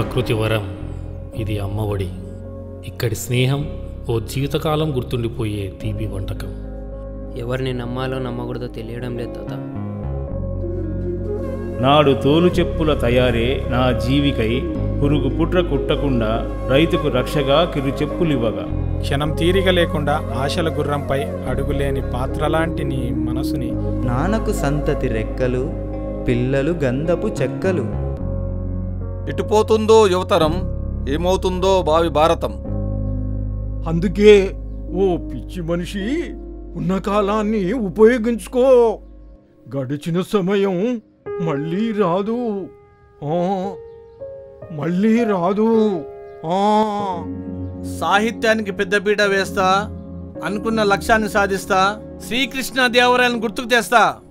ప్రకృతి వరం ఇది అమ్మఒడి ఇక్కడి స్నేహం ఓ జీవితకాలం గుర్తుండిపోయే తీపి వంటకం ఎవరిని నమ్మాలో నమ్మకూడదో తెలియడం లేదు తాత నాడు తోలు చెప్పుల తయారే నా జీవికై పురుగు పుట్ర కుట్టకుండా రైతుకు రక్షగా కిరు చెప్పులివ్వగా క్షణం తీరిక లేకుండా ఆశల గుర్రంపై అడుగులేని పాత్రలాంటి నీ మనసుని నాన్నకు సంతతి రెక్కలు పిల్లలు గంధపు చెక్కలు ఎటుపోతుందో యువతరం ఏమవుతుందో భావి భారతం అందుకే ఓ పిచ్చి మనిషి ఉన్న కాలాన్ని ఉపయోగించుకో గడిచిన సమయం మళ్ళీ రాదు ఆ, మళ్ళీ రాదు ఆ సాహిత్యానికి పెద్దపీట వేస్తా అనుకున్న లక్ష్యాన్ని సాధిస్తా శ్రీకృష్ణ దేవరాయలను గుర్తుకు తెస్తా